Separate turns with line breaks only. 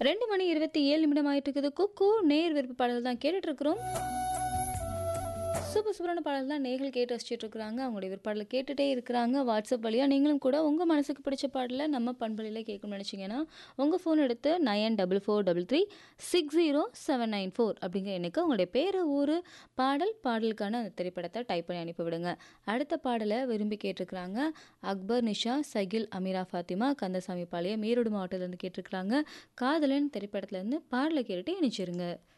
ரெண்டு மணி இருபத்தி ஏழு நிமிடம் ஆயிட்டு இருக்குது குக்கு நேர் விருப்ப பாடல் தான் கேட்டுட்டு இருக்கிறோம் சூப்பர் சூப்பரான பாடல் தான் நேர்கள் கேட்டு ரசிச்சுட்டு இருக்கிறாங்க அவங்களுடைய விற்பாடலை கேட்டுகிட்டே இருக்கிறாங்க வாட்ஸ்அப் வழியாக நீங்களும் கூட உங்கள் மனசுக்கு பிடிச்ச பாடலை நம்ம பண்பலையில் கேட்கணும்னு நினச்சிங்கன்னா உங்கள் ஃபோன் எடுத்து nine double four double three six zero seven nine four அப்படிங்கிற எண்ணுக்கு உங்களுடைய பேர் ஊர் பாடல் பாடலுக்கான அந்த திரைப்படத்தை டைப் பண்ணி அனுப்பிவிடுங்க அடுத்த பாடலை விரும்பி கேட்டிருக்கிறாங்க அக்பர் நிஷா சகில் அமீரா ஃபாத்திமா கந்தசாமி பாளையம் ஈரோடு மாவட்டத்திலேருந்து கேட்டிருக்கிறாங்க காதலன் திரைப்படத்துலேருந்து பாடலை கேட்டுட்டு இணைச்சிருங்க